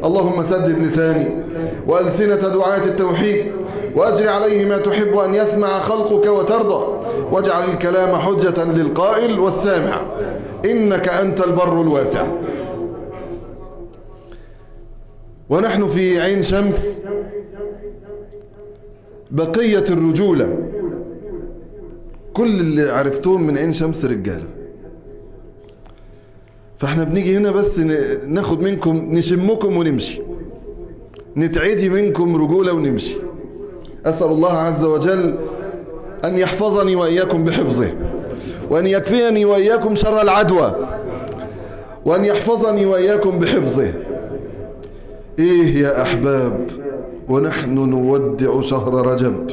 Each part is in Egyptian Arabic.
اللهم سدد لساني وألسنة دعاة التوحيد وأجر عليه ما تحب أن يسمع خلقك وترضى واجعل الكلام حجة للقائل والسامع إنك أنت البر الواسع ونحن في عين شمس بقية الرجولة كل اللي عرفتهم من عين شمس رجالة فاحنا بنيجي هنا بس ناخد منكم نشمكم ونمشي نتعدي منكم رجولة ونمشي أسأل الله عز وجل أن يحفظني وإياكم بحفظه وأن يكفيني وإياكم شر العدوى وأن يحفظني وإياكم بحفظه إيه يا أحباب ونحن نودع شهر رجب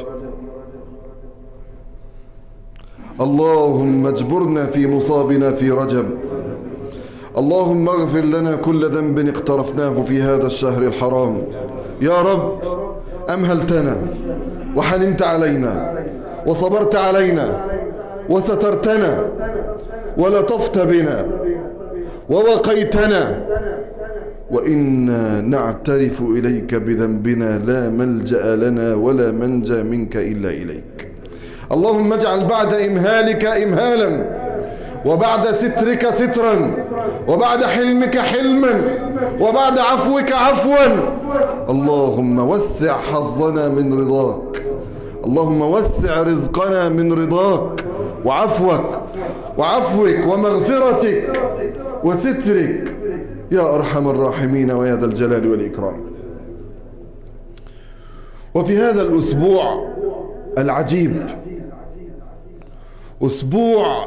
اللهم اجبرنا في مصابنا في رجب اللهم اغفر لنا كل ذنب اقترفناه في هذا الشهر الحرام يا رب أمهلتنا وحلمت علينا وصبرت علينا وسترتنا ولطفت بنا ووقيتنا وإنا نعترف إليك بذنبنا لا ملجأ لنا ولا منجى منك إلا إليك اللهم اجعل بعد إمهالك إمهالا وبعد سترك سترا وبعد حلمك حلما وبعد عفوك عفوا اللهم وسع حظنا من رضاك اللهم وسع رزقنا من رضاك وعفوك وعفوك ومغفرتك وسترك يا أرحم الراحمين ويا ذا الجلال والإكرام وفي هذا الأسبوع العجيب أسبوع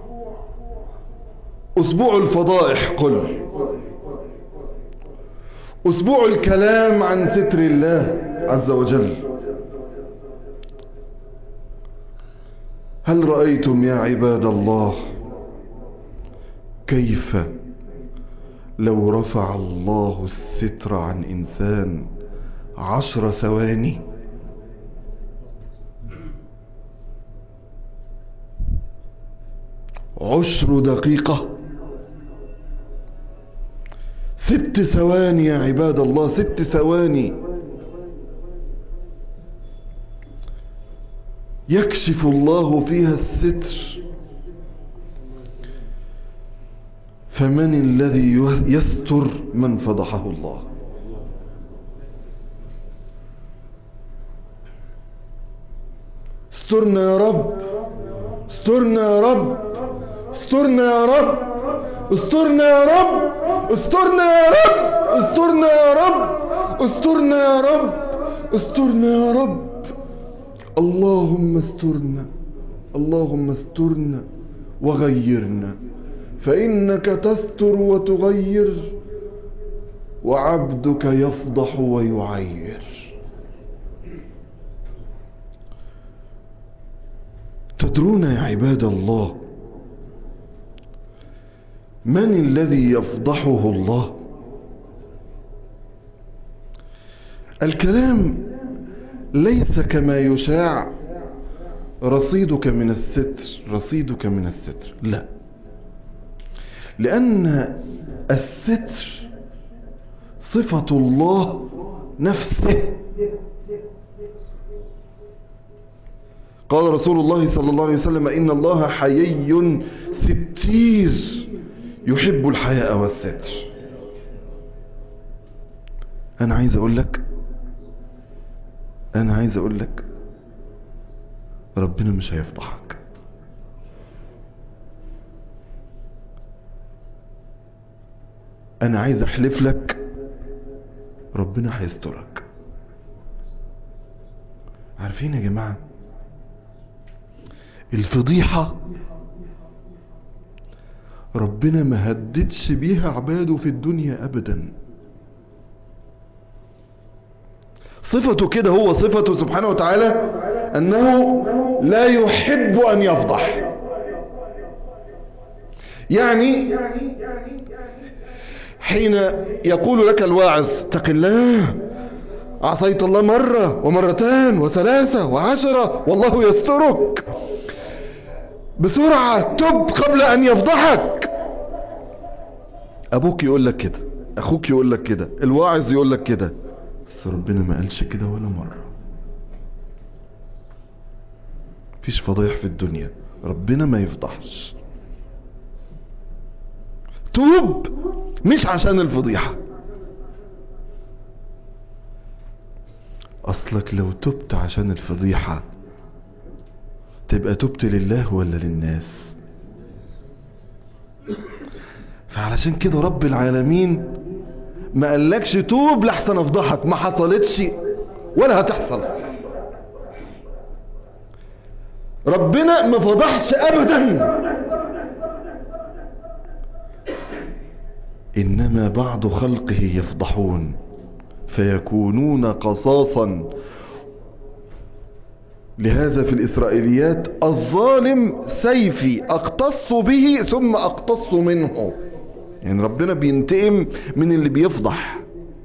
أسبوع الفضائح قل أسبوع الكلام عن ستر الله عز وجل هل رأيتم يا عباد الله كيف لو رفع الله الستر عن إنسان عشر ثواني عشر دقيقة ست ثواني يا عباد الله ست ثواني يكشف الله فيها الستر فمن الذي يستر من فضحه الله استرنا يا رب استرنا يا رب استرنا يا رب استرنا يا رب استرنا يا رب استرنا يا رب استرنا يا رب استرنا يا رب اللهم استرنا اللهم استرنا وغيرنا فإنك تستر وتغير وعبدك يفضح ويعير تدرون يا عباد الله من الذي يفضحه الله الكلام ليس كما يشاع رصيدك من الستر رصيدك من الستر لا لأن الستر صفة الله نفسه قال رسول الله صلى الله عليه وسلم إن الله حيي ستير يحب الحياء والستر أنا عايز أقول لك أنا عايز أقول لك ربنا مش هيفضحك أنا عايز أحلف لك ربنا هيسترك عارفين يا جماعة الفضيحة ربنا ما هددش بيها عباده في الدنيا أبدا صفته كده هو صفته سبحانه وتعالى أنه لا يحب أن يفضح يعني حين يقول لك الواعظ اتق الله عصيت الله مرة ومرتان وثلاثة وعشرة والله يسترك بسرعة تب قبل أن يفضحك أبوك يقول لك كده اخوك يقول لك كده الواعظ يقول لك كده بس ربنا ما قالش كده ولا مرة مفيش فضايح في الدنيا ربنا ما يفضحش توب مش عشان الفضيحة اصلك لو تبت عشان الفضيحة تبقى تبت لله ولا للناس فعلشان كده رب العالمين ما قالكش توب لحسن افضحك ما حصلتش ولا هتحصل ربنا ما فضحش ابدا انما بعض خلقه يفضحون فيكونون قصاصا لهذا في الإسرائيليات الظالم سيفي أقتص به ثم أقتص منه يعني ربنا بينتقم من اللي بيفضح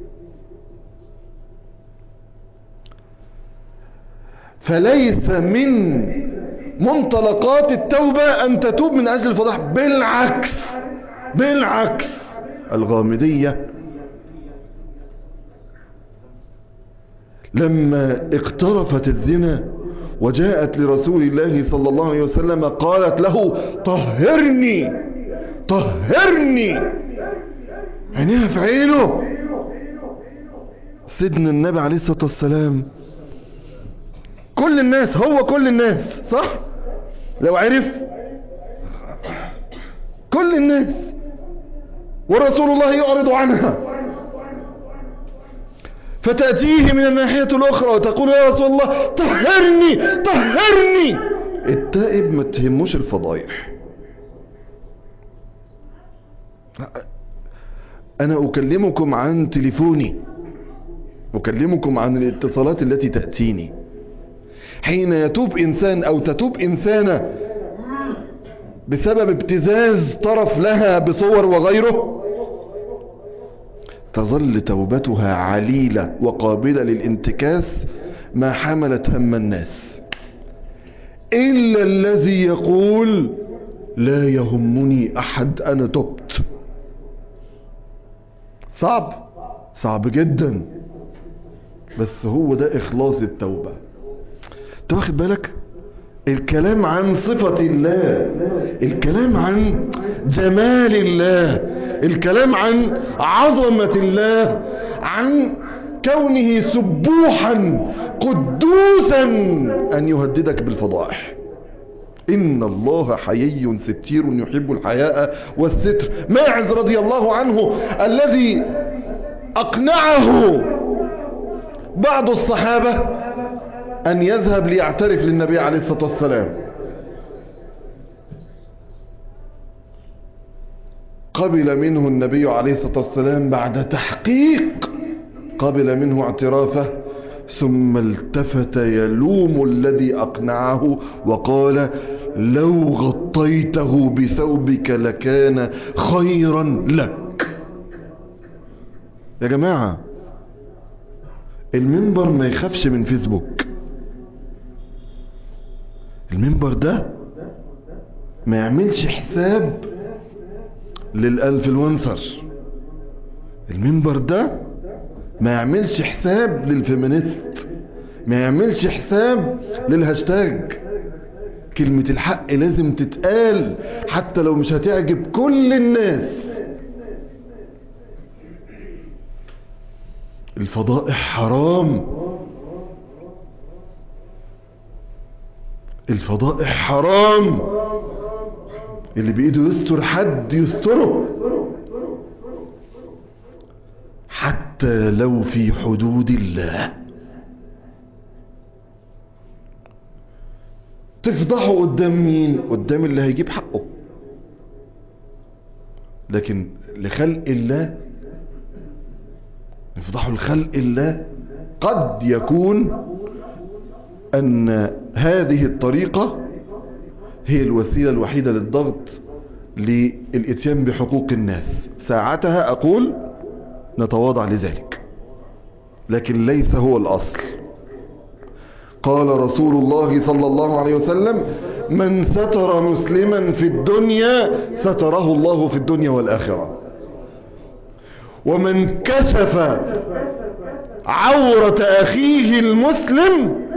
فليس من منطلقات التوبة أن تتوب من أجل الفضح بالعكس بالعكس الغامدية لما اقترفت الزنا وجاءت لرسول الله صلى الله عليه وسلم قالت له طهرني طهرني عينيها في عينه سيدنا النبي عليه الصلاة والسلام كل الناس هو كل الناس صح لو عرف كل الناس ورسول الله يعرض عنها فتأتيه من الناحية الأخرى وتقول يا رسول الله طهرني طهرني التائب ما تهموش الفضايح أنا أكلمكم عن تليفوني أكلمكم عن الاتصالات التي تأتيني حين يتوب إنسان أو تتوب إنسانة بسبب ابتزاز طرف لها بصور وغيره تظل توبتها عليلة وقابلة للانتكاس ما حملت هم الناس إلا الذي يقول لا يهمني أحد أنا تبت صعب صعب جدا بس هو ده إخلاص التوبة انت واخد بالك الكلام عن صفة الله الكلام عن جمال الله الكلام عن عظمة الله عن كونه سبوحا قدوسا أن يهددك بالفضائح إن الله حيي ستير يحب الحياء والستر ماعز رضي الله عنه الذي أقنعه بعض الصحابة أن يذهب ليعترف للنبي عليه الصلاة والسلام قبل منه النبي عليه الصلاة والسلام بعد تحقيق قبل منه اعترافه ثم التفت يلوم الذي أقنعه وقال لو غطيته بثوبك لكان خيرا لك يا جماعة المنبر ما يخافش من فيسبوك المنبر ده ما يعملش حساب للانفلونسر المنبر ده ما يعملش حساب للفيمينيست ما يعملش حساب للهاشتاج كلمة الحق لازم تتقال حتى لو مش هتعجب كل الناس الفضائح حرام الفضائح حرام اللي بإيده يستر حد يستره حتى لو في حدود الله تفضحه قدام مين قدام اللي هيجيب حقه لكن لخلق الله نفضحه لخلق الله قد يكون أن هذه الطريقة هي الوسيلة الوحيدة للضغط للإتيان بحقوق الناس ساعتها أقول نتواضع لذلك لكن ليس هو الأصل قال رسول الله صلى الله عليه وسلم من ستر مسلما في الدنيا ستره الله في الدنيا والآخرة ومن كشف عورة أخيه المسلم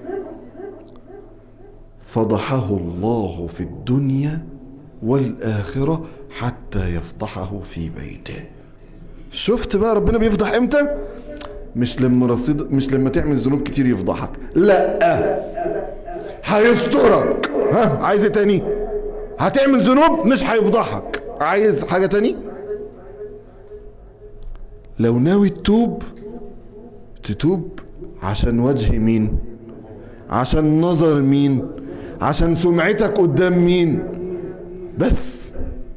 فضحه الله في الدنيا والآخرة حتى يفضحه في بيته شفت بقى ربنا بيفضح امتى مش لما رصيد مش لما تعمل ذنوب كتير يفضحك لا هيسترك ها عايز ايه تاني هتعمل ذنوب مش هيفضحك عايز حاجة تاني لو ناوي تتوب تتوب عشان وجه مين عشان نظر مين عشان سمعتك قدام مين بس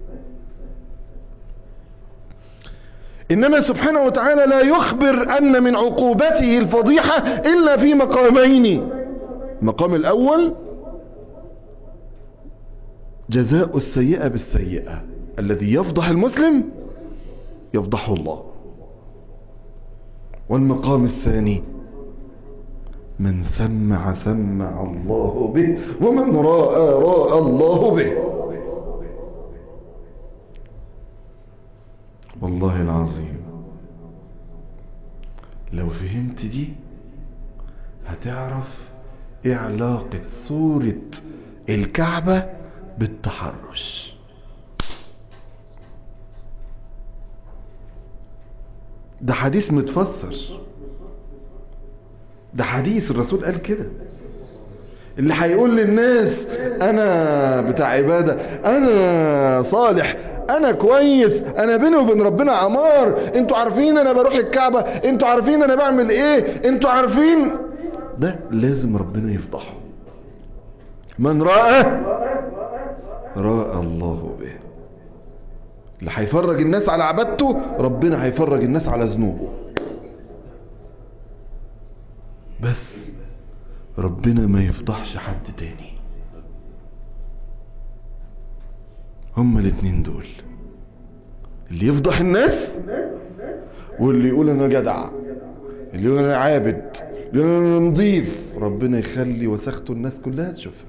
إنما سبحانه وتعالى لا يخبر أن من عقوبته الفضيحة إلا في مقامين المقام الأول جزاء السيئة بالسيئة الذي يفضح المسلم يفضحه الله والمقام الثاني من سمع سمع الله به ومن راى راى الله به والله العظيم لو فهمت دي هتعرف ايه علاقة صورة الكعبة بالتحرش ده حديث متفسر ده حديث الرسول قال كده اللي هيقول للناس انا بتاع عبادة انا صالح انا كويس انا بيني وبين ربنا عمار انتوا عارفين انا بروح الكعبة انتوا عارفين انا بعمل ايه انتوا عارفين ده لازم ربنا يفضحه من رأى رأى الله به اللي هيفرج الناس على عبادته ربنا هيفرج الناس على ذنوبه بس ربنا ما يفضحش حد تاني هما الاتنين دول اللي يفضح الناس واللي يقول انا جدع اللي يقول انا عابد اللي يقول انا نضيف ربنا يخلي وسخته الناس كلها تشوفها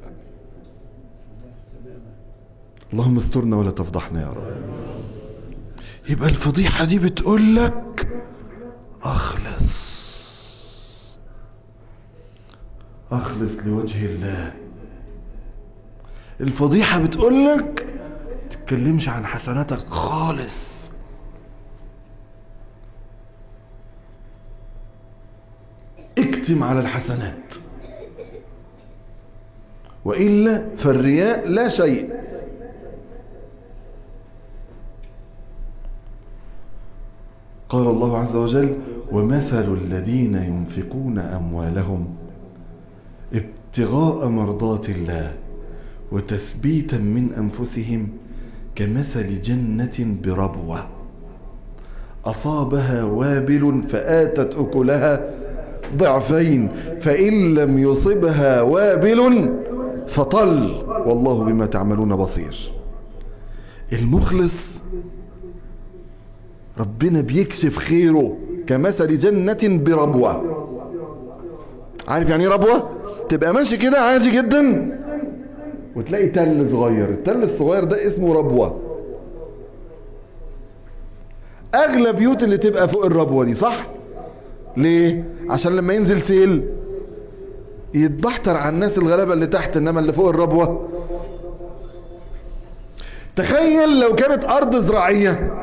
اللهم استرنا ولا تفضحنا يا رب يبقى الفضيحة دي بتقول لك اخلص اخلص لوجه الله الفضيحة بتقول لك تتكلمش عن حسناتك خالص اكتم على الحسنات وإلا فالرياء لا شيء قال الله عز وجل ومثل الذين ينفقون أموالهم ابتغاء مرضات الله وتثبيتا من أنفسهم كمثل جنة بربوة أصابها وابل فآتت أكلها ضعفين فإن لم يصبها وابل فطل والله بما تعملون بصير المخلص ربنا بيكشف خيره كمثل جنة بربوة عارف يعني ايه ربوة تبقى ماشي كده عادي جدا وتلاقي تل صغير التل الصغير ده اسمه ربوة اغلى بيوت اللي تبقى فوق الربوة دي صح ليه عشان لما ينزل سيل يتبحتر على الناس الغلابة اللي تحت انما اللي فوق الربوة تخيل لو كانت ارض زراعية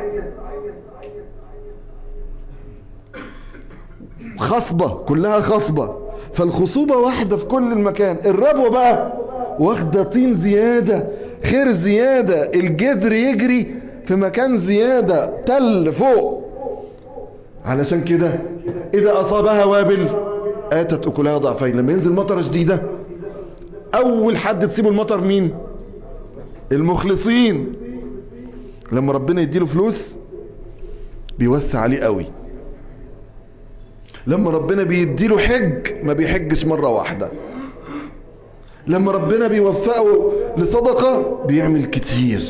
خصبة كلها خصبة فالخصوبة واحدة في كل المكان الربوة بقى واخدة طين زيادة خير زيادة الجذر يجري في مكان زيادة تل فوق علشان كده اذا اصابها وابل اتت اكلها ضعفين لما ينزل مطر شديدة اول حد تسيبه المطر مين المخلصين لما ربنا يديله فلوس بيوسع عليه قوي لما ربنا بيديله حج ما بيحجش مرة واحدة لما ربنا بيوفقه لصدقة بيعمل كتير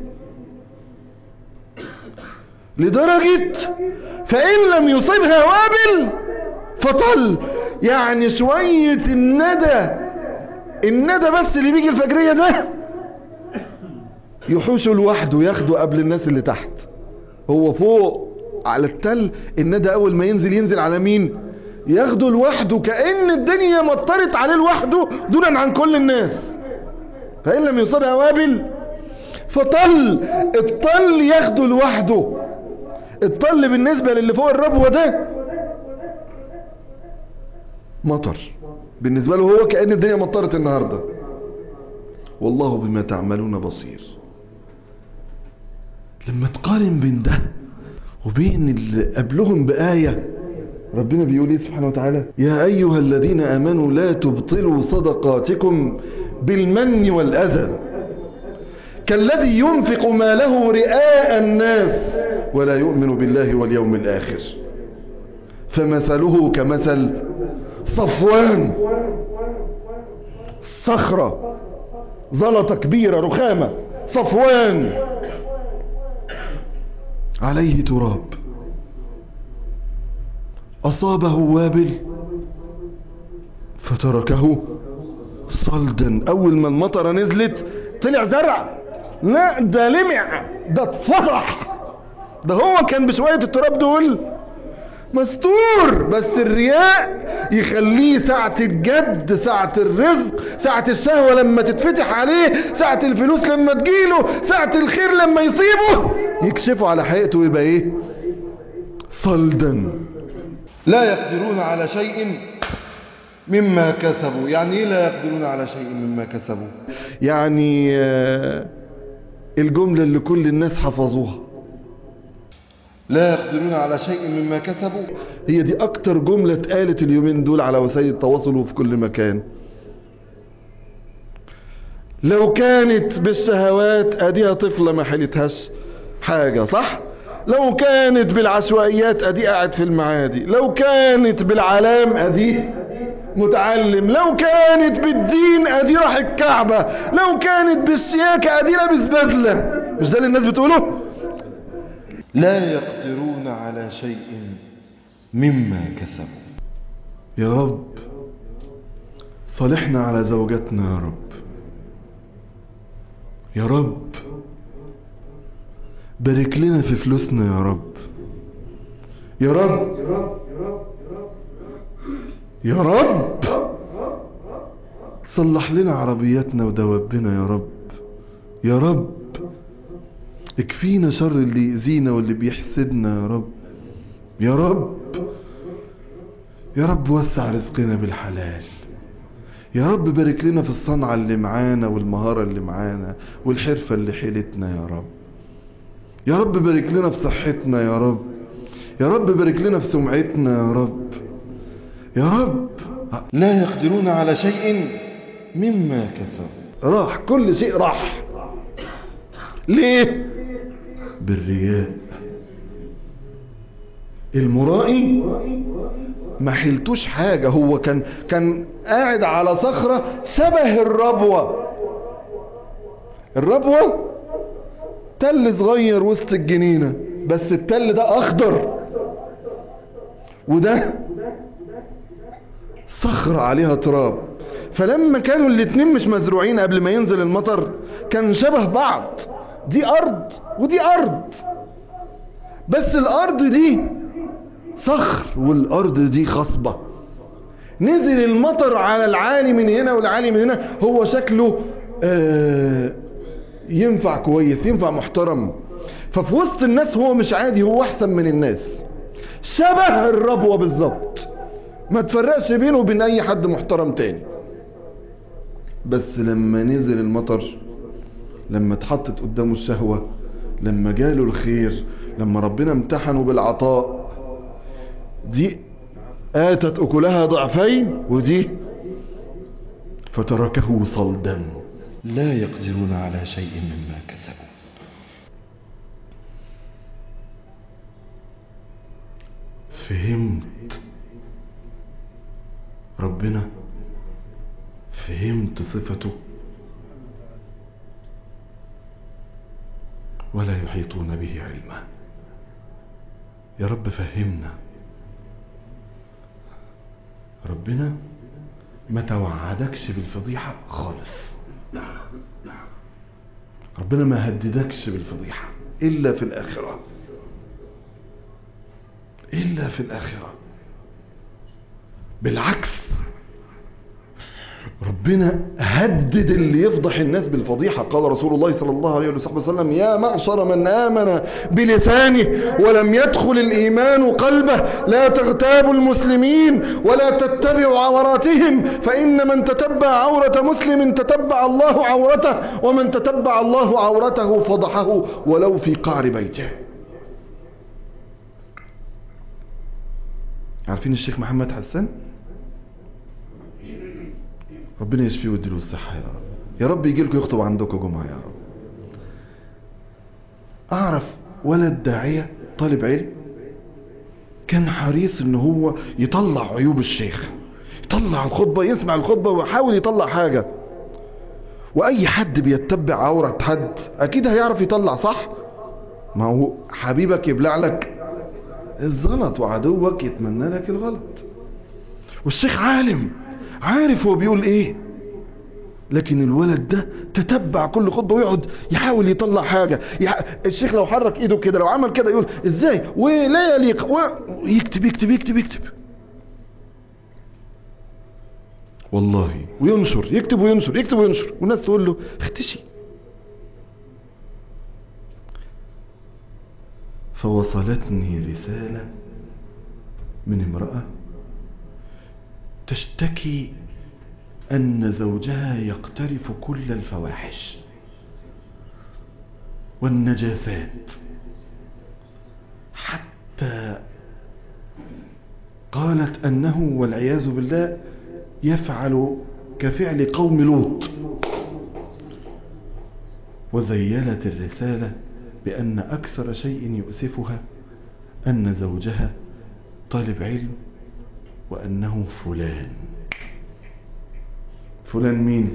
لدرجة فإن لم يصيبها وابل فطل يعني شوية الندى الندى بس اللي بيجي الفجرية ده يحوشه لوحده ياخده قبل الناس اللي تحت هو فوق على التل الندى اول ما ينزل ينزل على مين ياخده لوحده كأن الدنيا مطرت عليه لوحده دونا عن كل الناس فإن لم يصبها وابل فطل الطل ياخده لوحده الطل بالنسبة للي فوق الربوة ده مطر بالنسبة له هو كأن الدنيا مطرت النهاردة والله بما تعملون بصير لما تقارن بين ده وبين اللي قبلهم بآية ربنا بيقول ايه سبحانه وتعالى يا أيها الذين آمنوا لا تبطلوا صدقاتكم بالمن والأذى كالذي ينفق ماله رئاء الناس ولا يؤمن بالله واليوم الآخر فمثله كمثل صفوان صخرة زلطة كبيرة رخامة صفوان عليه تراب أصابه وابل فتركه صلدا أول ما المطرة نزلت طلع زرع لا ده لمع ده اتفضح ده هو كان بشوية التراب دول مستور بس الرياء يخليه ساعة الجد ساعة الرزق ساعة الشهوة لما تتفتح عليه ساعة الفلوس لما تجيله ساعة الخير لما يصيبه يكشفه على حقيقته ويبقى ايه صلدا لا يقدرون على شيء مما كسبوا يعني ايه لا يقدرون على شيء مما كسبوا يعني الجملة اللي كل الناس حفظوها لا يقدرون على شيء مما كسبوا هي دي اكتر جملة اتقالت اليومين دول على وسائل التواصل وفي كل مكان لو كانت بالشهوات اديها طفلة ما حلتهاش حاجة صح لو كانت بالعشوائيات ادي قاعد في المعادي لو كانت بالعلام ادي متعلم لو كانت بالدين ادي راح الكعبة لو كانت بالسياكة ادي لابس بدلة مش ده اللي الناس بتقوله لا يقدرون على شيء مما كسبوا يا رب صالحنا على زوجاتنا يا رب يا رب بارك لنا في فلوسنا يا رب يا رب يا رب صلح لنا عربياتنا ودوابنا يا رب يا رب اكفينا شر اللي يأذينا واللي بيحسدنا يا رب يا رب يا رب وسع رزقنا بالحلال يا رب بارك لنا في الصنعة اللي معانا والمهارة اللي معانا والحرفة اللي حيلتنا يا رب يا رب بارك لنا في صحتنا يا رب يا رب بارك لنا في سمعتنا يا رب يا رب لا يقدرون على شيء مما كسبوا راح كل شيء راح ليه بالرياء المرائي ما حلتوش حاجة هو كان كان قاعد على صخرة شبه الربوة الربوة تل صغير وسط الجنينة بس التل ده اخضر وده صخرة عليها تراب فلما كانوا الاتنين مش مزروعين قبل ما ينزل المطر كان شبه بعض دي ارض ودي ارض بس الارض دي صخر والارض دي خصبة نزل المطر على العالي من هنا والعالي من هنا هو شكله آه ينفع كويس ينفع محترم ففي وسط الناس هو مش عادي هو احسن من الناس شبه الربوة بالظبط ما تفرقش بينه وبين اي حد محترم تاني بس لما نزل المطر لما اتحطت قدامه الشهوة لما جاله الخير لما ربنا امتحنه بالعطاء دي آتت أكلها ضعفين ودي فتركه صلدا لا يقدرون على شيء مما كسبوا فهمت ربنا فهمت صفته ولا يحيطون به علما يا رب فهمنا ربنا ما توعدكش بالفضيحة خالص ربنا ما هددكش بالفضيحة إلا في الآخرة إلا في الآخرة بالعكس ربنا هدد اللي يفضح الناس بالفضيحة قال رسول الله صلى الله عليه وسلم يا معشر من آمن بلسانه ولم يدخل الإيمان قلبه لا تغتابوا المسلمين ولا تتبعوا عوراتهم فإن من تتبع عورة مسلم تتبع الله عورته ومن تتبع الله عورته فضحه ولو في قعر بيته عارفين الشيخ محمد حسن ربنا يشفيه ويديله الصحة يا رب يا رب يجي لكم يخطب عندكم جمعة يا رب أعرف ولد داعية طالب علم كان حريص ان هو يطلع عيوب الشيخ يطلع الخطبة يسمع الخطبة ويحاول يطلع حاجة واي حد بيتبع عورة حد اكيد هيعرف يطلع صح ما هو حبيبك يبلع لك الزلط وعدوك يتمنى لك الغلط والشيخ عالم عارف هو بيقول ايه لكن الولد ده تتبع كل خطبه ويقعد يحاول يطلع حاجه يح... الشيخ لو حرك ايده كده لو عمل كده يقول ازاي ولا يليق و... يكتب يكتب يكتب يكتب والله وينشر يكتب وينشر يكتب وينشر والناس تقول له اختشي فوصلتني رسالة من امرأة تشتكي أن زوجها يقترف كل الفواحش والنجاسات حتى قالت أنه والعياذ بالله يفعل كفعل قوم لوط وزيلت الرسالة بأن أكثر شيء يؤسفها أن زوجها طالب علم وأنه فلان فلان مين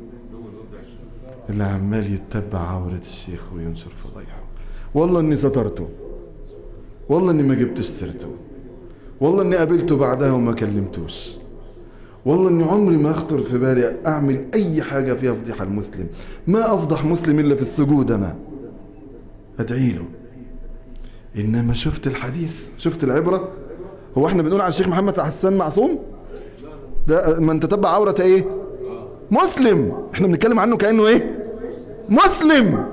اللي عمال يتبع عورة الشيخ وينشر فضيحه والله اني سترته والله اني ما جبتش سيرته والله اني قابلته بعدها وما كلمتوش والله اني عمري ما اخطر في بالي اعمل اي حاجة فيها فضيحة المسلم ما افضح مسلم الا في السجود انا ادعي له انما شفت الحديث شفت العبرة هو احنا بنقول على الشيخ محمد حسان معصوم ده من تتبع عورة ايه مسلم احنا بنتكلم عنه كأنه ايه مسلم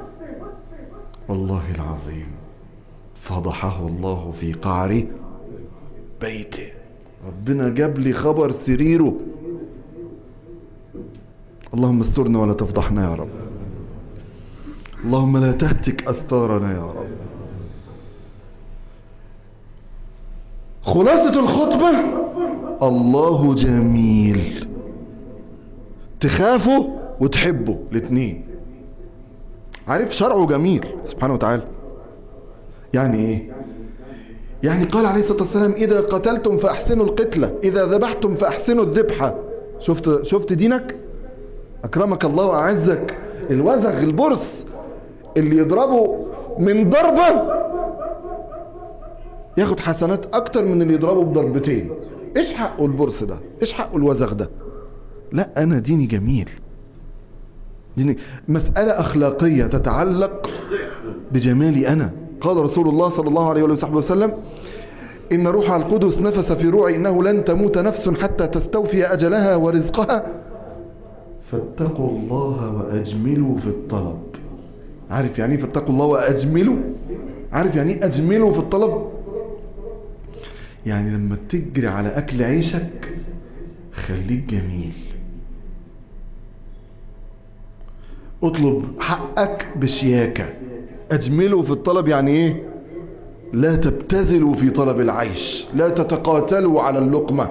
والله العظيم فضحه الله في قعر بيته ربنا جاب لي خبر سريره اللهم استرنا ولا تفضحنا يا رب اللهم لا تهتك أستارنا يا رب خلاصة الخطبة الله جميل تخافه وتحبه الاثنين عارف شرعه جميل سبحانه وتعالى يعني ايه يعني قال عليه الصلاة والسلام إذا قتلتم فأحسنوا القتلة إذا ذبحتم فأحسنوا الذبحة شفت, شفت دينك أكرمك الله وأعزك الوزغ البرص اللي يضربه من ضربة ياخد حسنات أكتر من اللي يضربه بضربتين إيش حقه البرص ده إيش حقه الوزغ ده لا أنا ديني جميل ديني مسألة أخلاقية تتعلق بجمالي أنا قال رسول الله صلى الله عليه وصحبه وسلم إن روح القدس نفس في روعي إنه لن تموت نفس حتى تستوفي أجلها ورزقها فاتقوا الله وأجملوا في الطلب عارف يعني فاتقوا الله وأجملوا عارف يعني أجملوا في الطلب يعني لما تجري على أكل عيشك خليك جميل اطلب حقك بشياكة اجملوا في الطلب يعني ايه لا تبتذلوا في طلب العيش لا تتقاتلوا على اللقمة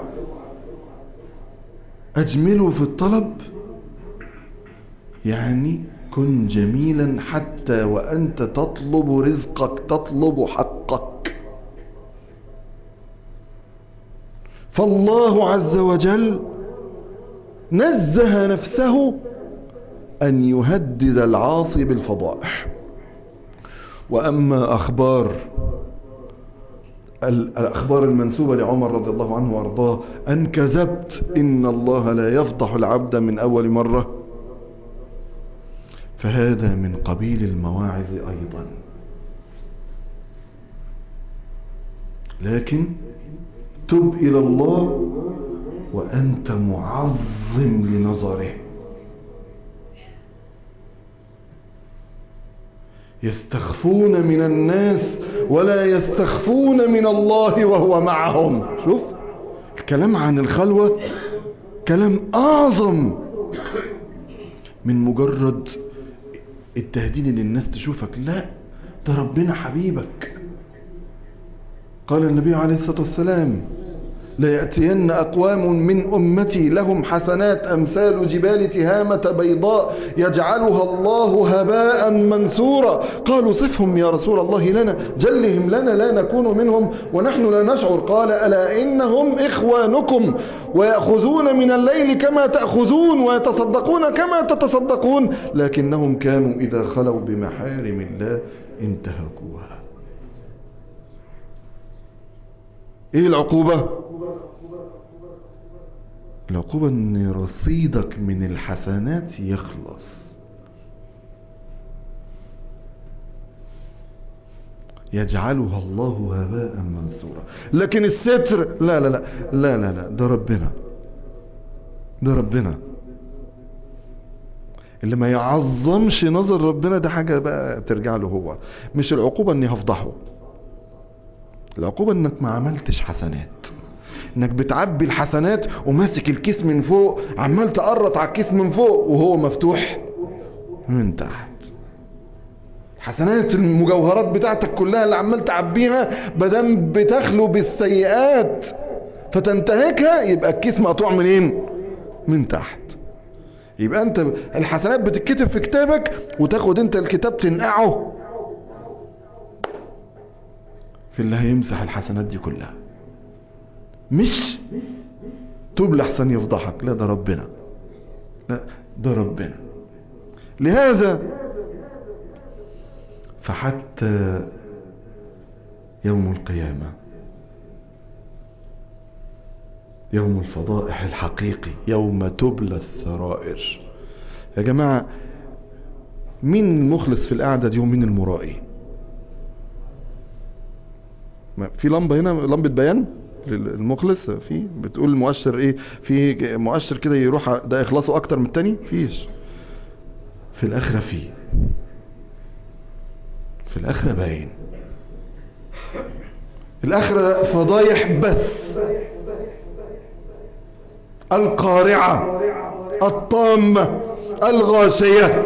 اجملوا في الطلب يعني كن جميلا حتى وانت تطلب رزقك تطلب حقك فالله عز وجل نزه نفسه أن يهدد العاصي بالفضائح وأما أخبار الأخبار المنسوبة لعمر رضي الله عنه وأرضاه أن كذبت إن الله لا يفضح العبد من أول مرة فهذا من قبيل المواعظ أيضا لكن تب إلى الله وأنت معظم لنظره يستخفون من الناس ولا يستخفون من الله وهو معهم شوف الكلام عن الخلوة كلام أعظم من مجرد التهديد ان الناس تشوفك لا ده ربنا حبيبك قال النبي عليه الصلاة والسلام ليأتين أقوام من أمتي لهم حسنات أمثال جبال تهامة بيضاء يجعلها الله هباء منثورا قالوا صفهم يا رسول الله لنا جلهم لنا لا نكون منهم ونحن لا نشعر قال ألا إنهم إخوانكم ويأخذون من الليل كما تأخذون ويتصدقون كما تتصدقون لكنهم كانوا إذا خلوا بمحارم الله انتهكوها ايه العقوبة العقوبة ان رصيدك من الحسنات يخلص يجعلها الله هباء منثورا لكن الستر لا لا لا لا لا لا ده ربنا ده ربنا اللي ما يعظمش نظر ربنا ده حاجة بقى ترجع له هو مش العقوبة اني هفضحه العقوبة انك ما عملتش حسنات انك بتعبي الحسنات وماسك الكيس من فوق عمال تقرط على الكيس من فوق وهو مفتوح من تحت حسنات المجوهرات بتاعتك كلها اللي عمال تعبيها بدل بتخلو بالسيئات فتنتهكها يبقى الكيس مقطوع منين من تحت يبقى انت الحسنات بتتكتب في كتابك وتاخد انت الكتاب تنقعه في اللي هيمسح الحسنات دي كلها مش توب لحسن يفضحك لا ده ربنا لا ده ربنا لهذا فحتى يوم القيامة يوم الفضائح الحقيقي يوم تبلى السرائر يا جماعة مين المخلص في القعدة دي ومين المرائي في لمبة هنا لمبة بيان المخلص في بتقول المؤشر ايه في مؤشر كده يروح ده اخلاصه اكتر من التاني فيش في الاخرة في في الاخرة باين الاخرة فضايح بس القارعة الطامة الغاشية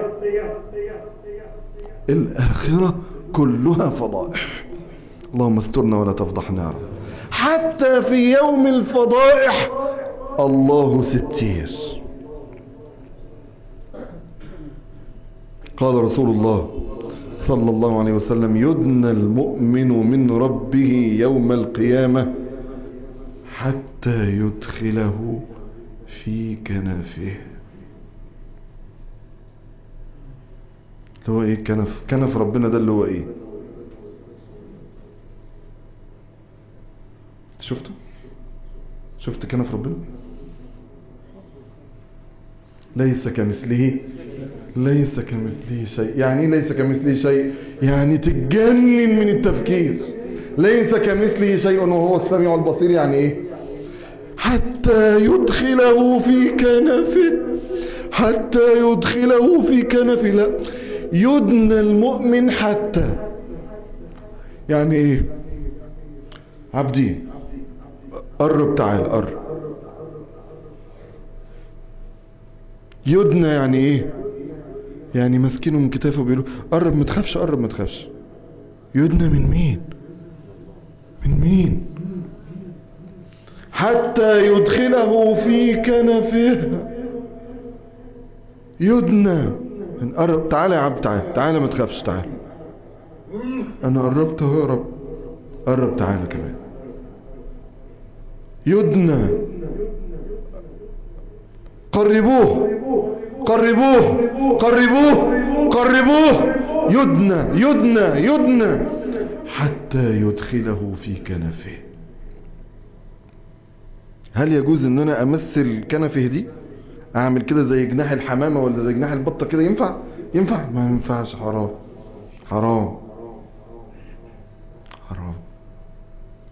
الاخرة كلها فضائح اللهم استرنا ولا تفضحنا حتى في يوم الفضائح الله ستير قال رسول الله صلى الله عليه وسلم يدنى المؤمن من ربه يوم القيامة حتى يدخله في كنفه اللي هو ايه كنف كنف ربنا ده اللي هو ايه شفته شفت كنف ربنا ليس كمثله ليس كمثله شيء يعني ايه ليس كمثله شيء يعني تتجنن من التفكير ليس كمثله شيء وهو السميع البصير يعني ايه حتى يدخله في كنفه حتى يدخله في كنفه لا يدنى المؤمن حتى يعني ايه عبدي قرب تعال قرب يدنى يعني ايه يعني ماسكينه من كتافه بيقولوا قرب ما تخافش قرب ما تخافش يدنى من مين من مين حتى يدخله في كنفه يدنى قرب تعالى يا عبد تعالى تعالى ما تخافش تعالى انا قربت اهو يا رب قرب تعالى كمان يدنى قربوه قربوه قربوه قربوه يدنى يدنى يدنى حتى يدخله في كنفه هل يجوز ان انا امثل كنفه دي اعمل كده زي جناح الحمامة ولا زي جناح البطة كده ينفع ينفع ما ينفعش حرام حرام حرام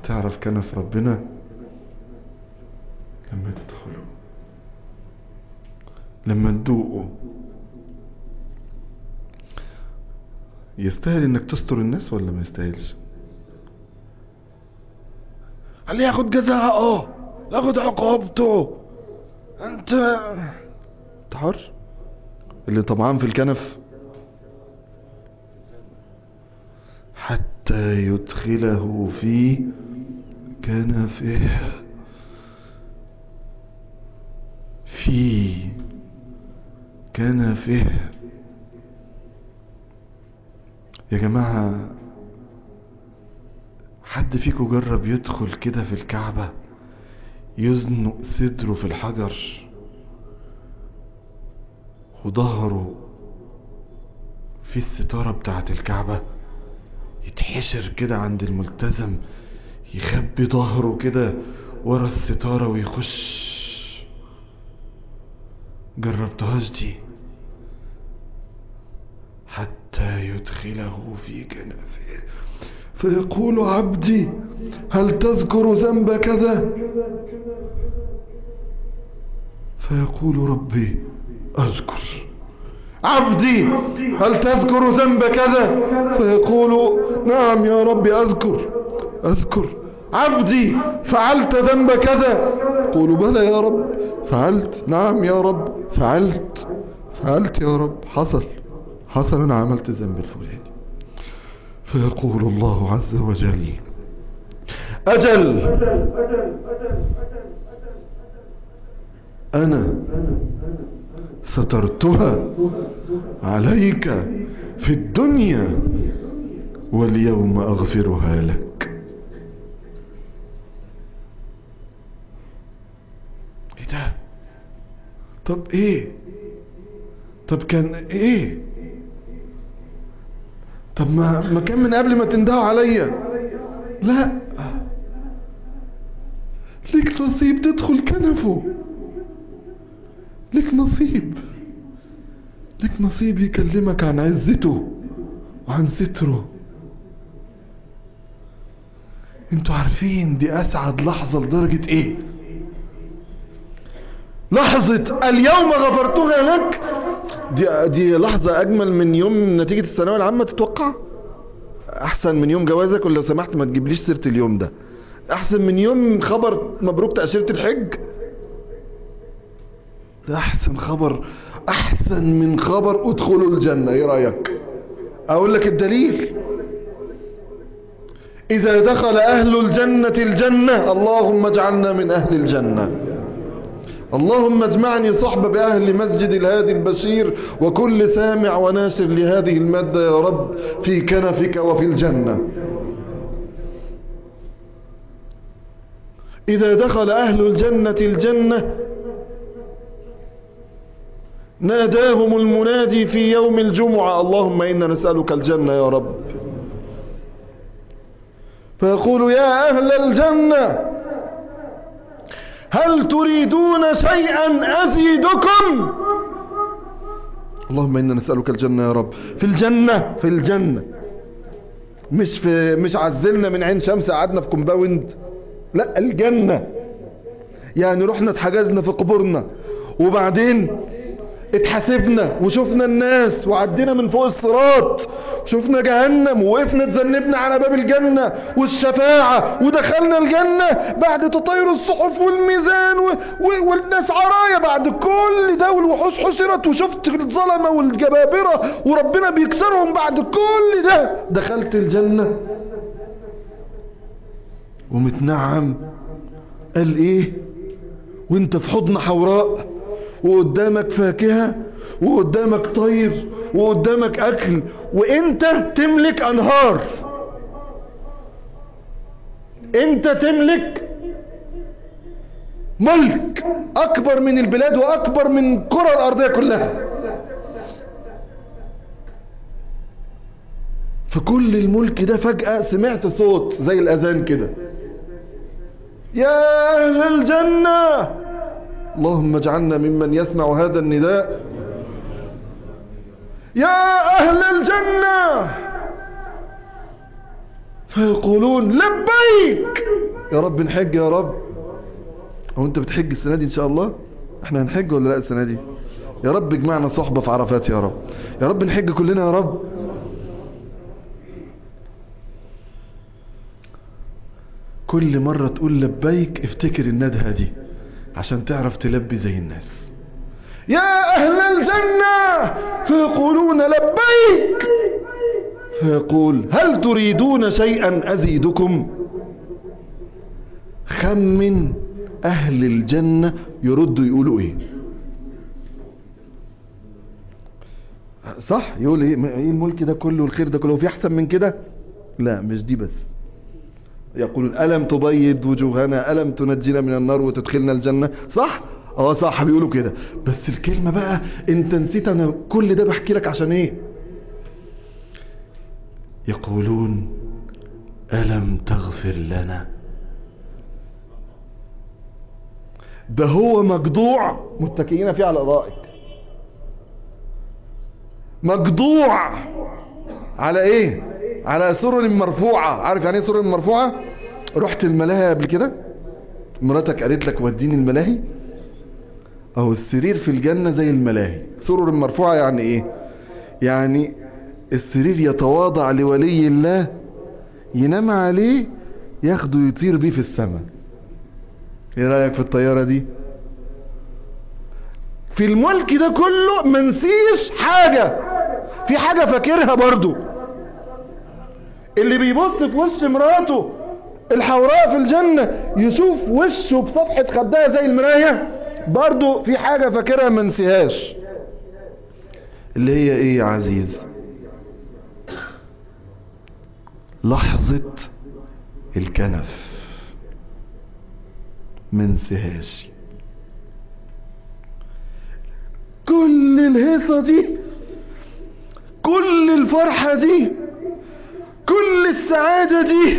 هتعرف كنف ربنا لما تدخله لما تدوقه يستاهل انك تستر الناس ولا ما يستاهلش قال لي ياخد جزاءه ياخد عقوبته انت انت حر اللي طمعان في الكنف حتى يدخله في كنفه في كنفه يا جماعة حد فيكم جرب يدخل كده في الكعبة يزنق صدره في الحجر وظهره في الستارة بتاعة الكعبة يتحشر كده عند الملتزم يخبي ظهره كده ورا الستارة ويخش جربتهاش دي حتى يدخله في كنفه فيقول عبدي هل تذكر ذنب كذا فيقول ربي أذكر عبدي هل تذكر ذنب كذا فيقول نعم يا ربي أذكر أذكر عبدي فعلت ذنب كذا يقول بلى يا رب فعلت نعم يا رب فعلت فعلت يا رب حصل حصل أنا عملت الذنب الفلاني فيقول الله عز وجل أجل أنا سترتها عليك في الدنيا واليوم أغفرها لك ايه ده طب ايه طب كان ايه طب ما ما كان من قبل ما تندهوا عليا لا ليك نصيب تدخل كنفه ليك نصيب ليك نصيب يكلمك عن عزته وعن ستره انتوا عارفين دي اسعد لحظة لدرجة ايه لحظة اليوم غفرتها لك دي, دي لحظة اجمل من يوم نتيجة الثانوية العامة تتوقع احسن من يوم جوازك ولا سمحت ما تجيبليش سيرة اليوم ده احسن من يوم خبر مبروك تأشيرة الحج ده احسن خبر احسن من خبر ادخلوا الجنة ايه رأيك اقول لك الدليل اذا دخل اهل الجنة الجنة اللهم اجعلنا من اهل الجنة اللهم اجمعني صحبة بأهل مسجد الهادي البشير وكل سامع وناشر لهذه المادة يا رب في كنفك وفي الجنة إذا دخل أهل الجنة الجنة ناداهم المنادي في يوم الجمعة اللهم إنا نسألك الجنة يا رب فيقول يا أهل الجنة هل تريدون شيئا أزيدكم اللهم إنا نسألك الجنة يا رب في الجنة في الجنة مش في مش عزلنا من عين شمس قعدنا في كومباوند لا الجنة يعني رحنا اتحجزنا في قبورنا وبعدين اتحاسبنا وشفنا الناس وعدينا من فوق الصراط شفنا جهنم ووقفنا اتذنبنا على باب الجنة والشفاعة ودخلنا الجنة بعد تطير الصحف والميزان و... و... والناس عرايا بعد كل ده والوحوش حشرت وشفت الظلمة والجبابرة وربنا بيكسرهم بعد كل ده دخلت الجنة ومتنعم قال ايه وانت في حضن حوراء وقدامك فاكهة وقدامك طير وقدامك اكل وانت تملك انهار انت تملك ملك اكبر من البلاد واكبر من الكرة الارضية كلها في كل الملك ده فجأة سمعت صوت زي الاذان كده يا اهل الجنة اللهم اجعلنا ممن يسمع هذا النداء يا أهل الجنة فيقولون لبيك يا رب نحج يا رب هو انت بتحج السنة دي ان شاء الله احنا هنحج ولا لا السنة دي يا رب اجمعنا صحبة في عرفات يا رب يا رب نحج كلنا يا رب كل مرة تقول لبيك افتكر الندهة دي عشان تعرف تلبي زي الناس يا أهل الجنة فيقولون لبيك فيقول هل تريدون شيئا أزيدكم خمن أهل الجنة يردوا يقولوا إيه صح يقول إيه إيه الملك ده كله والخير ده كله في أحسن من كده لا مش دي بس يقولون ألم تبيض وجوهنا ألم تنجينا من النار وتدخلنا الجنة صح اه صح بيقولوا كده بس الكلمة بقى انت نسيت انا كل ده بحكي لك عشان ايه يقولون ألم تغفر لنا ده هو مجدوع متكئين فيه على الارائك مجدوع على ايه على سرر مرفوعة عارف يعني ايه سرر مرفوعة رحت الملاهي قبل كده مراتك قالت لك وديني الملاهي اهو السرير في الجنة زي الملاهي سرر مرفوعة يعني ايه يعني السرير يتواضع لولي الله ينام عليه ياخده يطير بيه في السماء ايه رأيك في الطيارة دي في الملك ده كله منسيش حاجة في حاجة فاكرها برضو اللي بيبص في وش مراته الحوراء في الجنة يشوف وشه بصفحة خدها زي المراية برضو في حاجة فاكرها منسيهاش اللي هي ايه يا عزيز لحظة الكنف منسيهاش كل الهيصة دي كل الفرحة دي كل السعادة دي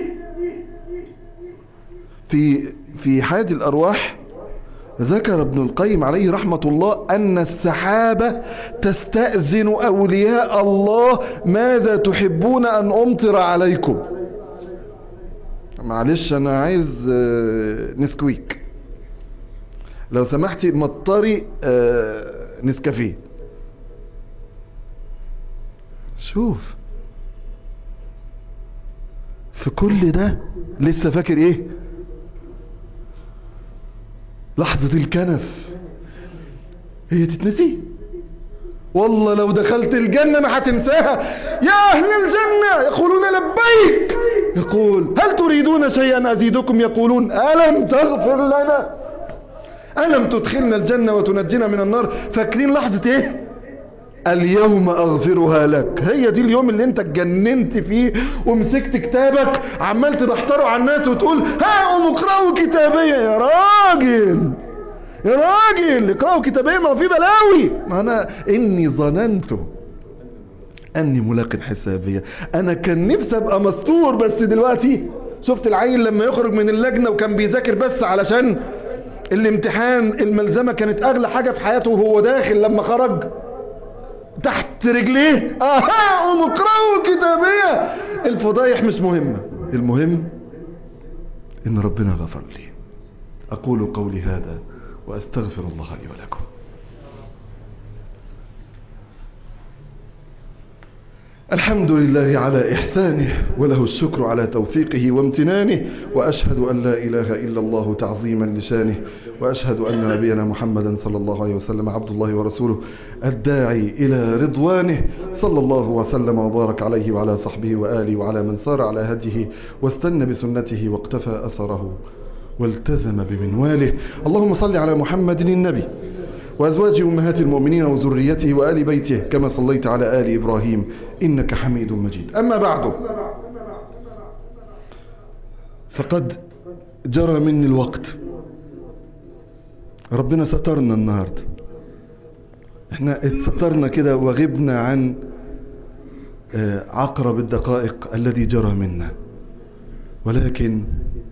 في في حاد الأرواح ذكر ابن القيم عليه رحمة الله أن السحابة تستأذن أولياء الله ماذا تحبون أن أمطر عليكم معلش أنا عايز نسكويك لو سمحتي مطري نسكافيه شوف في كل ده لسه فاكر ايه لحظة الكنف هي تتنسي والله لو دخلت الجنة ما هتنساها يا أهل الجنة يقولون لبيك يقول هل تريدون شيئا أزيدكم يقولون ألم تغفر لنا ألم تدخلنا الجنة وتنجينا من النار فاكرين لحظة ايه اليوم اغفرها لك هي دي اليوم اللي انت اتجننت فيه ومسكت كتابك عمال تبحتره على الناس وتقول ها اقرأوا كتابية يا راجل يا راجل اقرأوا كتابية ما في بلاوي ما انا اني ظننت اني ملاق حسابية انا كان نفسي ابقى مستور بس دلوقتي شفت العيل لما يخرج من اللجنة وكان بيذاكر بس علشان الامتحان الملزمة كانت اغلى حاجة في حياته وهو داخل لما خرج تحت رجليه اها قوموا اقرأوا كتابية الفضايح مش مهمة المهم ان ربنا غفر لي اقول قولي هذا واستغفر الله لي ولكم الحمد لله على إحسانه وله الشكر على توفيقه وامتنانه وأشهد أن لا إله إلا الله تعظيما لشانه وأشهد أن نبينا محمدا صلى الله عليه وسلم عبد الله ورسوله الداعي إلى رضوانه صلى الله وسلم وبارك عليه وعلى صحبه وآله وعلى من سار على هديه واستنى بسنته واقتفى أثره والتزم بمنواله اللهم صل على محمد النبي وأزواج أمهات المؤمنين وذريته وآل بيته كما صليت على آل إبراهيم إنك حميد مجيد أما بعد فقد جرى مني الوقت ربنا سترنا النهاردة احنا اتسترنا كده وغبنا عن عقرب الدقائق الذي جرى منا ولكن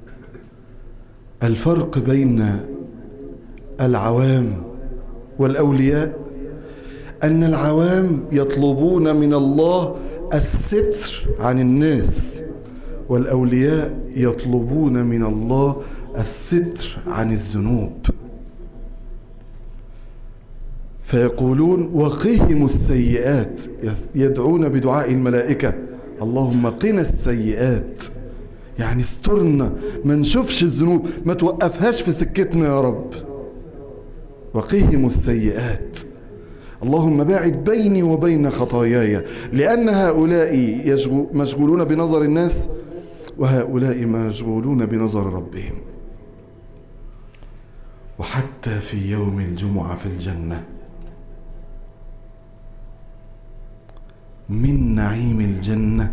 الفرق بين العوام والأولياء أن العوام يطلبون من الله الستر عن الناس والأولياء يطلبون من الله الستر عن الذنوب فيقولون وقهم السيئات يدعون بدعاء الملائكة اللهم قنا السيئات يعني استرنا ما نشوفش الذنوب ما توقفهاش في سكتنا يا رب وقهم السيئات اللهم باعد بيني وبين خطاياي لأن هؤلاء مشغولون بنظر الناس وهؤلاء مشغولون بنظر ربهم وحتى في يوم الجمعة في الجنة من نعيم الجنة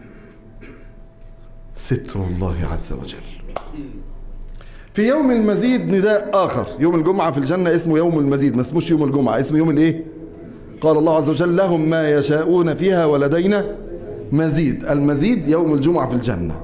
ستر الله عز وجل في يوم المزيد نداء آخر يوم الجمعة في الجنة اسمه يوم المزيد ما اسموش يوم الجمعة اسمه يوم الايه قال الله عز وجل لهم ما يشاءون فيها ولدينا مزيد المزيد يوم الجمعة في الجنة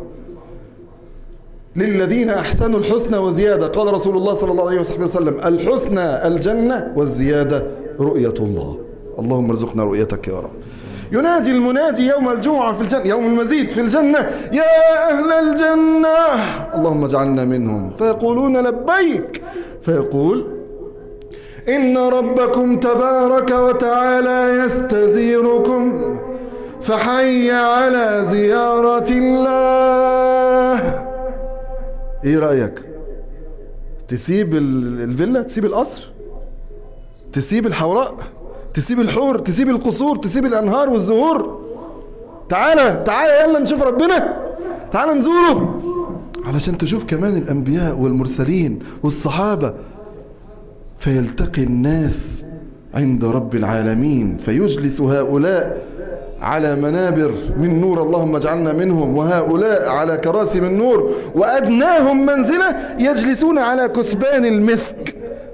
للذين أحسنوا الحسنى وزيادة قال رسول الله صلى الله عليه وسلم الحسنى الجنة والزيادة رؤية الله اللهم ارزقنا رؤيتك يا رب ينادي المنادي يوم الجمعة في الجنة يوم المزيد في الجنة يا أهل الجنة اللهم اجعلنا منهم فيقولون لبيك فيقول إن ربكم تبارك وتعالى يستزيركم فحي على زيارة الله ايه رأيك تسيب الفيلا تسيب القصر تسيب الحوراء تسيب الحور تسيب القصور تسيب الانهار والزهور تعالى تعالى يلا نشوف ربنا تعالى نزوره علشان تشوف كمان الانبياء والمرسلين والصحابة فيلتقي الناس عند رب العالمين فيجلس هؤلاء على منابر من نور اللهم اجعلنا منهم وهؤلاء على كراسي من نور وأدناهم منزلة يجلسون على كثبان المسك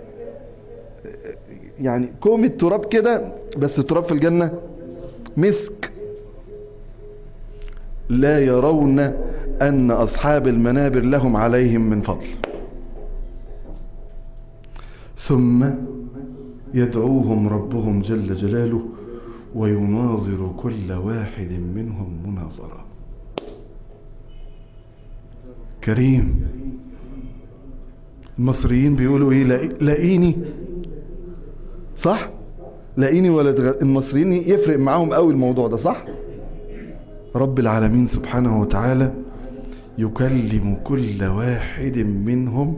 يعني كوم التراب كده بس التراب في الجنة مسك لا يرون أن أصحاب المنابر لهم عليهم من فضل ثم يدعوهم ربهم جل جلاله ويناظر كل واحد منهم مناظرة كريم المصريين بيقولوا ايه لاقيني صح لاقيني ولا تغ... المصريين يفرق معاهم قوي الموضوع ده صح رب العالمين سبحانه وتعالى يكلم كل واحد منهم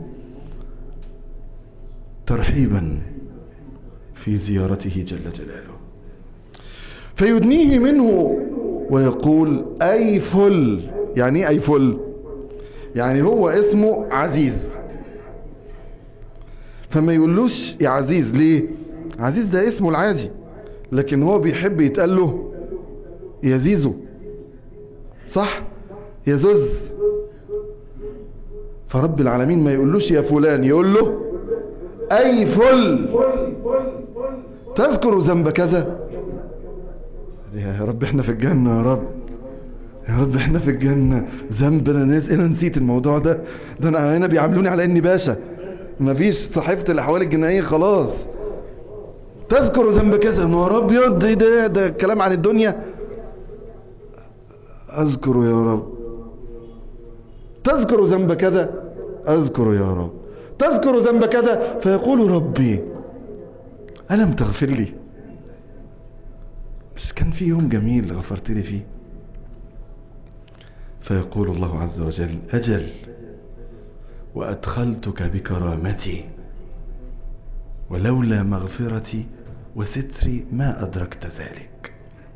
ترحيبا في زيارته جل جلاله فيدنيه منه ويقول أي فل يعني ايه أي فل يعني هو اسمه عزيز فما يقولوش يا عزيز ليه عزيز ده اسمه العادي لكن هو بيحب يتقال له يا زيزو صح يا زوز فرب العالمين ما يقولوش يا فلان يقول له أي فل تذكر ذنب كذا يا رب احنا في الجنة يا رب يا رب احنا في الجنة ذنب انا ناس انا نسيت الموضوع ده ده انا هنا بيعاملوني على اني باشا مفيش صحيفة الاحوال الجنائية خلاص تذكر ذنب كذا نهار ابيض ده ده ده كلام عن الدنيا اذكر يا رب تذكر ذنب كذا اذكر يا رب تذكر ذنب كذا فيقول ربي ألم تغفر لي بس كان في يوم جميل غفرت لي فيه فيقول الله عز وجل أجل وأدخلتك بكرامتي ولولا مغفرتي وستري ما أدركت ذلك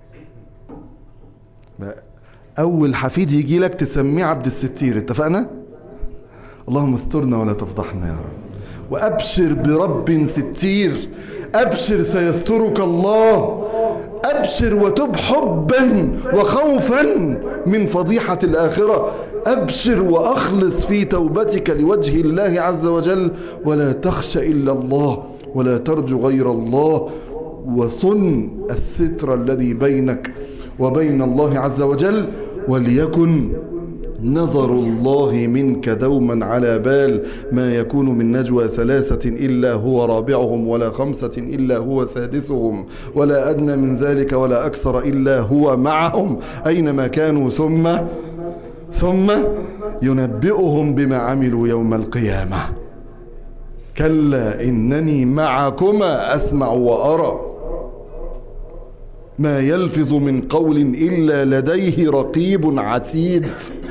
أول حفيد يجي لك تسميه عبد الستير اتفقنا اللهم استرنا ولا تفضحنا يا رب وأبشر برب ستير أبشر سيسترك الله أبشر وتب حبا وخوفا من فضيحة الآخرة أبشر وأخلص في توبتك لوجه الله عز وجل ولا تخش إلا الله ولا ترجو غير الله وصن الستر الذي بينك وبين الله عز وجل وليكن نظر الله منك دوما على بال ما يكون من نجوى ثلاثة إلا هو رابعهم ولا خمسة إلا هو سادسهم ولا أدنى من ذلك ولا أكثر إلا هو معهم أينما كانوا ثم ثم ينبئهم بما عملوا يوم القيامة كلا إنني معكما أسمع وأرى ما يلفظ من قول إلا لديه رقيب عتيد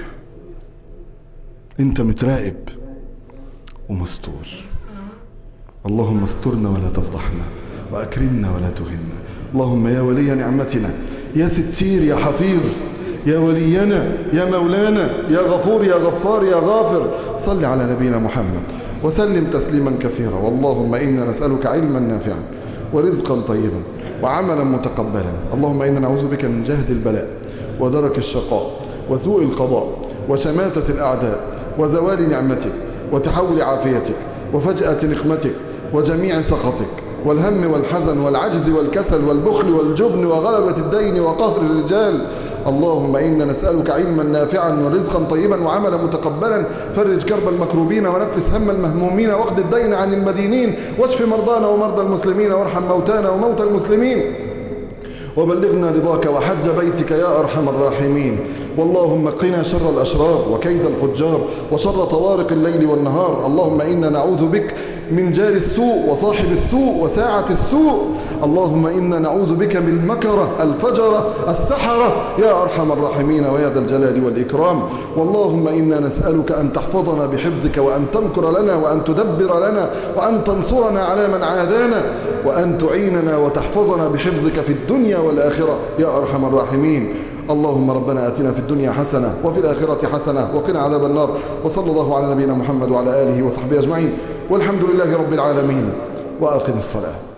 انت متراقب ومستور اللهم استرنا ولا تفضحنا وأكرمنا ولا تهنا اللهم يا ولي نعمتنا يا ستير يا حفيظ يا ولينا يا مولانا يا غفور يا غفار يا غافر صل على نبينا محمد وسلم تسليما كثيرا واللهم إنا نسألك علما نافعا ورزقا طيبا وعملا متقبلا اللهم إنا نعوذ بك من جهد البلاء ودرك الشقاء وسوء القضاء وشماتة الأعداء وزوال نعمتك وتحول عافيتك وفجأة نقمتك وجميع سخطك والهم والحزن والعجز والكسل والبخل والجبن وغلبة الدين وقهر الرجال اللهم إنا نسألك علما نافعا ورزقا طيبا وعملا متقبلا فرج كرب المكروبين ونفس هم المهمومين واقض الدين عن المدينين واشف مرضانا ومرضى المسلمين وارحم موتانا وموتى المسلمين وبلغنا رضاك وحج بيتك يا أرحم الراحمين واللهم قنا شر الأشرار وكيد الفجار وشر طوارق الليل والنهار اللهم إنا نعوذ بك من جار السوء وصاحب السوء وساعة السوء اللهم إنا نعوذ بك من المكرة الفجرة السحرة يا أرحم الراحمين ويا ذا الجلال والإكرام واللهم إنا نسألك أن تحفظنا بحفظك وأن تمكر لنا وأن تدبر لنا وأن تنصرنا على من عادانا وأن تعيننا وتحفظنا بحفظك في الدنيا والآخرة يا أرحم الراحمين اللهم ربنا آتنا في الدنيا حسنة وفي الآخرة حسنة وقنا عذاب النار وصلى الله على نبينا محمد وعلى آله وصحبه أجمعين والحمد لله رب العالمين وأقم الصلاة